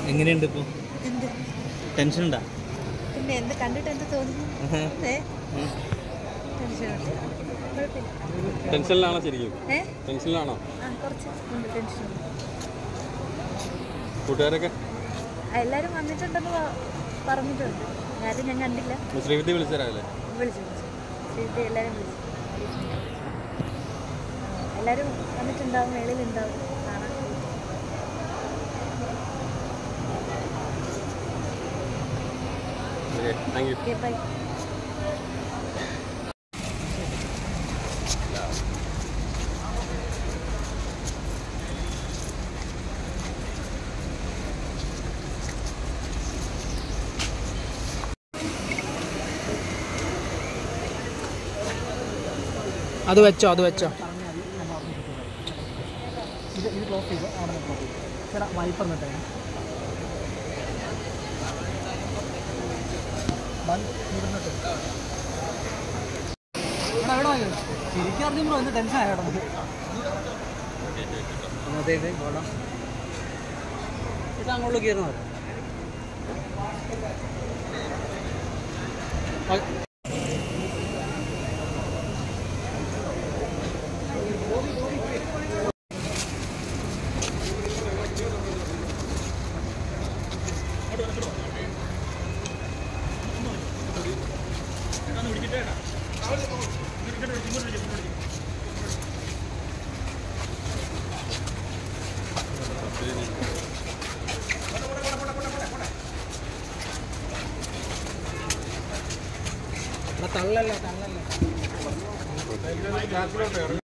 എങ്ങനെയുണ്ട് ഇപ്പോൾ എന്ത് ടെൻഷൻ ഉണ്ടാ പിന്നെ എന്ത് കണ്ടിട്ട് എന്ത് തോന്നുന്നു ഏ ടെൻഷനുണ്ട് കുഴപ്പമില്ല ടെൻഷനിലാണോ ശരിക്കും ഏ ടെൻഷനിലാണോ ആ കുറച്ച് ഉണ്ട് ടെൻഷനുണ്ട് കൂട്ടുകാരൊക്കെ ആ, എല്ലാവരും വന്നിട്ടുണ്ടെന്ന് പ- പറഞ്ഞിട്ടുണ്ട് ആരും ഞാൻ കണ്ടില്ല ശ്രീവിദ്യ വിളിച്ചതരാല്ലേ വിളിച്ചു വിളിച്ചു ശ്രീവിദ്യ എല്ലാവരും വിളിച്ചു എല്ലാവരും വന്നിട്ടുണ്ടാവും മേളിലുണ്ടാവും കാണാൻ okay thank you okay bye അത് വെച്ചോ അത് വെച്ചോ ഇത് ഇത് ക്ലോസ് ചെയ്തു അവിടെ ക്ലോസ് ചെയ്തു ചേട്ടാ വൈപ്പർ നിട്ടേ എവിടെ വാങ്ങി ശരിക്കും അറിഞ്ഞു ബ്രോ ഇന്ന് ടെൻഷൻ ആയോ അതെ അതെ ഗോഡ ഇത് അങ്ങോട്ട് കയറുന്നത് തള്ളല്ല തള്ളല്ല